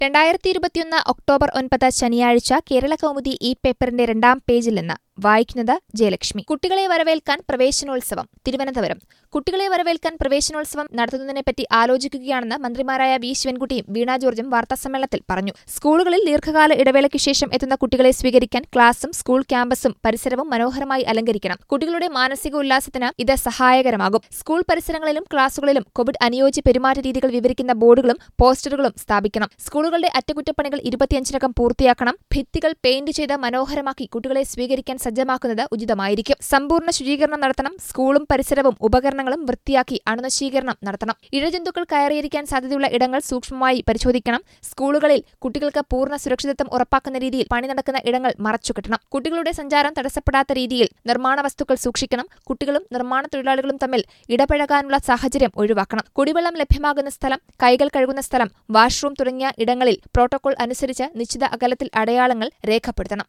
രണ്ടായിരത്തി ഇരുപത്തിയൊന്ന് ഒക്ടോബർ ഒൻപത് ശനിയാഴ്ച കേരള കൗമുദി ഈ പേപ്പറിന്റെ രണ്ടാം പേജിൽ നിന്ന് വായിക്കുന്നത് ജയലക്ഷ്മി കുട്ടികളെ വരവേൽക്കാൻ പ്രവേശനോത്സവം തിരുവനന്തപുരം കുട്ടികളെ വരവേൽക്കാൻ പ്രവേശനോത്സവം നടത്തുന്നതിനെപ്പറ്റി ആലോചിക്കുകയാണെന്ന് മന്ത്രിമാരായ വി ശിവൻകുട്ടിയും വീണ ജോർജും വാർത്താസമ്മേളനത്തിൽ പറഞ്ഞു സ്കൂളുകളിൽ ദീർഘകാല ഇടവേളയ്ക്ക് ശേഷം എത്തുന്ന കുട്ടികളെ സ്വീകരിക്കാൻ ക്ലാസും സ്കൂൾ ക്യാമ്പസും പരിസരവും മനോഹരമായി അലങ്കരിക്കണം കുട്ടികളുടെ മാനസിക ഉല്ലാസത്തിന് ഇത് സഹായകരമാകും സ്കൂൾ പരിസരങ്ങളിലും ക്ലാസുകളിലും കോവിഡ് അനുയോജ്യ പെരുമാറ്റ രീതികൾ വിവരിക്കുന്ന ബോർഡുകളും പോസ്റ്ററുകളും സ്ഥാപിക്കണം സ്കൂളുകളുടെ അറ്റകുറ്റപ്പണികൾ ഇരുപത്തിയഞ്ചിനകം പൂർത്തിയാക്കണം ഭിത്തികൾ പെയിന്റ് ചെയ്ത് മനോഹരമാക്കി കുട്ടികളെ സ്വീകരിക്കാൻ സജ്ജമാക്കുന്നത് ഉചിതമായിരിക്കും സമ്പൂർണ്ണ ശുചീകരണം നടത്തണം സ്കൂളും പരിസരവും ഉപകരണങ്ങളും വൃത്തിയാക്കി അണുനശീകരണം നടത്തണം ഇഴജന്തുക്കൾ കയറിയിരിക്കാൻ സാധ്യതയുള്ള ഇടങ്ങൾ സൂക്ഷ്മമായി പരിശോധിക്കണം സ്കൂളുകളിൽ കുട്ടികൾക്ക് പൂർണ്ണ സുരക്ഷിതത്വം ഉറപ്പാക്കുന്ന രീതിയിൽ പണി നടക്കുന്ന ഇടങ്ങൾ മറച്ചുകെട്ടണം കുട്ടികളുടെ സഞ്ചാരം തടസ്സപ്പെടാത്ത രീതിയിൽ നിർമ്മാണ വസ്തുക്കൾ സൂക്ഷിക്കണം കുട്ടികളും നിർമ്മാണ തൊഴിലാളികളും തമ്മിൽ ഇടപഴകാനുള്ള സാഹചര്യം ഒഴിവാക്കണം കുടിവെള്ളം ലഭ്യമാകുന്ന സ്ഥലം കൈകൾ കഴുകുന്ന സ്ഥലം വാഷ്റൂം തുടങ്ങിയ ഇടങ്ങളിൽ പ്രോട്ടോകോൾ അനുസരിച്ച് നിശ്ചിത അകലത്തിൽ അടയാളങ്ങൾ രേഖപ്പെടുത്തണം